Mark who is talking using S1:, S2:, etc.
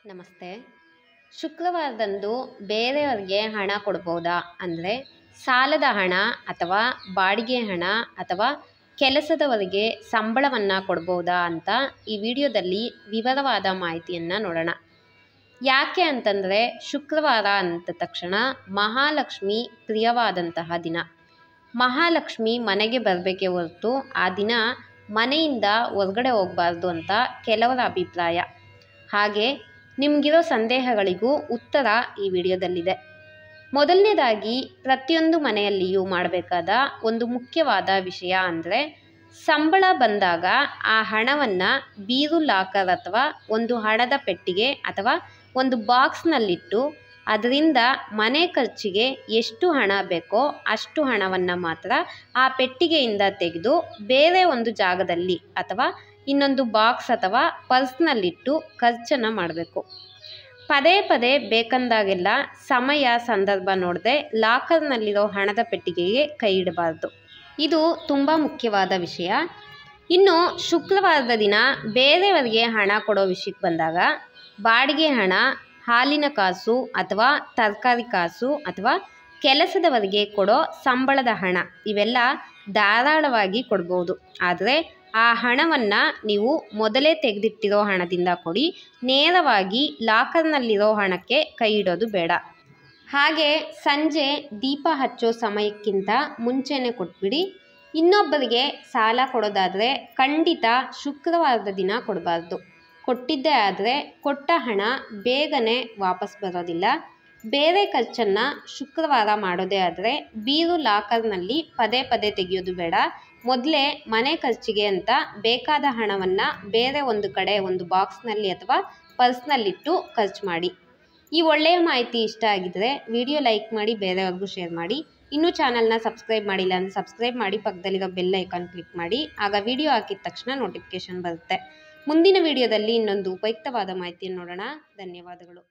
S1: ನಮಸ್ತೆ ಶುಕ್ರವಾರದಂದು ಬೇರೆಯವರಿಗೆ ಹಣ ಕೊಡ್ಬೋದಾ ಅಂದರೆ ಸಾಲದ ಹಣ ಅಥವಾ ಬಾಡಿಗೆ ಹಣ ಅಥವಾ ಕೆಲಸದವರಿಗೆ ಸಂಬಳವನ್ನು ಕೊಡ್ಬೋದಾ ಅಂತ ಈ ವಿಡಿಯೋದಲ್ಲಿ ವಿವರವಾದ ಮಾಹಿತಿಯನ್ನು ನೋಡೋಣ ಯಾಕೆ ಅಂತಂದರೆ ಶುಕ್ರವಾರ ಅಂದ ತಕ್ಷಣ ಮಹಾಲಕ್ಷ್ಮಿ ಪ್ರಿಯವಾದಂತಹ ದಿನ ಮಹಾಲಕ್ಷ್ಮಿ ಮನೆಗೆ ಬರಬೇಕೇ ಹೊರತು ಆ ದಿನ ಮನೆಯಿಂದ ಹೊರಗಡೆ ಹೋಗಬಾರ್ದು ಅಂತ ಕೆಲವರ ಅಭಿಪ್ರಾಯ ಹಾಗೆ ನಿಮಗಿರೋ ಸಂದೇಹಗಳಿಗೂ ಉತ್ತರ ಈ ವಿಡಿಯೋದಲ್ಲಿದೆ ಮೊದಲನೇದಾಗಿ ಪ್ರತಿಯೊಂದು ಮನೆಯಲ್ಲಿಯೂ ಮಾಡಬೇಕಾದ ಒಂದು ಮುಖ್ಯವಾದ ವಿಷಯ ಅಂದರೆ ಸಂಬಳ ಬಂದಾಗ ಆ ಹಣವನ್ನು ಬೀರು ಲಾಕರ್ ಅಥವಾ ಒಂದು ಹಣದ ಪೆಟ್ಟಿಗೆ ಅಥವಾ ಒಂದು ಬಾಕ್ಸ್ನಲ್ಲಿಟ್ಟು ಅದರಿಂದ ಮನೆ ಖರ್ಚಿಗೆ ಎಷ್ಟು ಹಣ ಬೇಕೋ ಅಷ್ಟು ಹಣವನ್ನು ಮಾತ್ರ ಆ ಪೆಟ್ಟಿಗೆಯಿಂದ ತೆಗೆದು ಬೇರೆ ಒಂದು ಜಾಗದಲ್ಲಿ ಅಥವಾ ಇನ್ನೊಂದು ಬಾಕ್ಸ್ ಅಥವಾ ಪರ್ಸ್ನಲ್ಲಿಟ್ಟು ಖರ್ಚನ್ನು ಮಾಡಬೇಕು ಪದೇ ಪದೇ ಬೇಕಂದಾಗೆಲ್ಲ ಸಮಯ ಸಂದರ್ಭ ನೋಡದೆ ಲಾಕರ್ನಲ್ಲಿರೋ ಹಣದ ಪೆಟ್ಟಿಗೆಗೆ ಕೈ ಇಡಬಾರ್ದು ಇದು ತುಂಬ ಮುಖ್ಯವಾದ ವಿಷಯ ಇನ್ನು ಶುಕ್ರವಾರದ ದಿನ ಬೇರೆಯವರಿಗೆ ಹಣ ಕೊಡೋ ವಿಷಯಕ್ಕೆ ಬಂದಾಗ ಬಾಡಿಗೆ ಹಣ ಹಾಲಿನ ಕಾಸು ಅಥವಾ ತರಕಾರಿ ಕಾಸು ಅಥವಾ ಕೆಲಸದವರಿಗೆ ಕೊಡೋ ಸಂಬಳದ ಹಣ ಇವೆಲ್ಲ ಧಾರಾಳವಾಗಿ ಕೊಡ್ಬೋದು ಆದರೆ ಆ ಹಣವನ್ನು ನೀವು ಮೊದಲೇ ತೆಗೆದಿಟ್ಟಿರೋ ಹಣದಿಂದ ಕೊಡಿ ನೇರವಾಗಿ ಲಾಕರ್ನಲ್ಲಿರೋ ಹಣಕ್ಕೆ ಕೈ ಇಡೋದು ಬೇಡ ಹಾಗೆ ಸಂಜೆ ದೀಪ ಹಚ್ಚೋ ಸಮಯಕ್ಕಿಂತ ಮುಂಚೆನೇ ಕೊಟ್ಬಿಡಿ ಇನ್ನೊಬ್ಬರಿಗೆ ಸಾಲ ಕೊಡೋದಾದರೆ ಖಂಡಿತ ಶುಕ್ರವಾರದ ದಿನ ಕೊಡಬಾರ್ದು ಕೊಟ್ಟಿದ್ದೇ ಆದರೆ ಕೊಟ್ಟ ಹಣ ಬೇಗನೆ ವಾಪಸ್ ಬರೋದಿಲ್ಲ ಬೇರೆ ಖರ್ಚನ್ನು ಶುಕ್ರವಾರ ಮಾಡೋದೇ ಆದರೆ ಬೀರು ಲಾಕರ್ನಲ್ಲಿ ಪದೇ ಪದೇ ತೆಗೆಯೋದು ಬೇಡ ಮೊದಲೇ ಮನೆ ಖರ್ಚಿಗೆ ಅಂತ ಬೇಕಾದ ಹಣವನ್ನು ಬೇರೆ ಒಂದು ಕಡೆ ಒಂದು ಬಾಕ್ಸ್ನಲ್ಲಿ ಅಥವಾ ಪರ್ಸ್ನಲ್ಲಿಟ್ಟು ಖರ್ಚು ಮಾಡಿ ಈ ಒಳ್ಳೆಯ ಮಾಹಿತಿ ಇಷ್ಟ ಆಗಿದ್ದರೆ ವಿಡಿಯೋ ಲೈಕ್ ಮಾಡಿ ಬೇರೆಯವ್ರಿಗೂ ಶೇರ್ ಮಾಡಿ ಇನ್ನೂ ಚಾನಲ್ನ ಸಬ್ಸ್ಕ್ರೈಬ್ ಮಾಡಿಲ್ಲ ಅಂದರೆ ಸಬ್ಸ್ಕ್ರೈಬ್ ಮಾಡಿ ಪಕ್ಕದಲ್ಲಿರೋ ಬೆಲ್ ಐಕಾನ್ ಕ್ಲಿಕ್ ಮಾಡಿ ಆಗ ವಿಡಿಯೋ ಹಾಕಿದ ತಕ್ಷಣ ನೋಟಿಫಿಕೇಷನ್ ಬರುತ್ತೆ ಮುಂದಿನ ವಿಡಿಯೋದಲ್ಲಿ ಇನ್ನೊಂದು ಉಪಯುಕ್ತವಾದ ಮಾಹಿತಿಯನ್ನು ನೋಡೋಣ ಧನ್ಯವಾದಗಳು